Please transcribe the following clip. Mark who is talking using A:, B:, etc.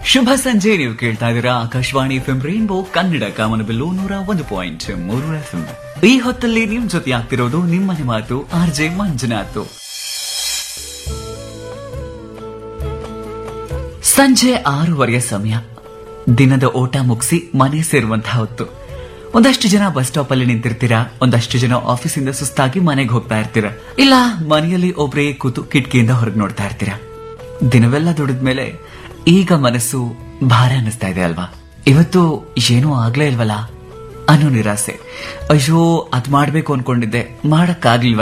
A: ಶುಭ ಸಂಜೆ ನೀವು ಕೇಳ್ತಾ ಇದ್ದೀರಾ ಆಕಾಶವಾಣಿ ಎಫ್ ರೈನ್ಬೋ ಕನ್ನಡ ಕಾಮನಬಿಲ್ಲು ನೂರ ಒಂದು ಪಾಯಿಂಟ್ ಮೂರು ಎಫ್ ಈ ಹೊತ್ತಲ್ಲಿ ನಿಮ್ ಜೊತೆ ಆಗ್ತಿರೋದು ನಿಮ್ಮನೆ ಮಾತು ಆರ್ ಜೆ ಮಂಜುನಾಥ್ ಸಂಜೆ ಆರೂವರೆಯ ಸಮಯ ದಿನದ ಓಟ ಮುಗಿಸಿ ಮನೆ ಸೇರುವಂತಹ ಹೊತ್ತು ಒಂದಷ್ಟು ಜನ ಬಸ್ ಸ್ಟಾಪ್ ಅಲ್ಲಿ ನಿಂತಿರ್ತೀರಾ ಒಂದಷ್ಟು ಜನ ಆಫೀಸಿಂದ ಸುಸ್ತಾಗಿ ಮನೆಗೆ ಹೋಗ್ತಾ ಇರ್ತೀರಾ ಇಲ್ಲ ಮನೆಯಲ್ಲಿ ಒಬ್ರೇ ಕೂತು ಕಿಟಕಿಯಿಂದ ಹೊರಗೆ ನೋಡ್ತಾ ಇರ್ತೀರಾ ದಿನವೆಲ್ಲ ದುಡಿದ್ಮೇಲೆ ಈಗ ಮನಸ್ಸು ಭಾರ ಅನ್ನಿಸ್ತಾ ಇದೆ ಅಲ್ವಾ ಇವತ್ತು ಏನೂ ಆಗ್ಲೇ ಇಲ್ವಲ್ಲ ಅನ್ನೋ ನಿರಾಸೆ ಅಯ್ಯೋ ಅದ್ ಮಾಡ್ಬೇಕು ಅನ್ಕೊಂಡಿದ್ದೆ ಮಾಡಕ್ಕಾಗ್ಲಿಲ್ವಲ್ಲ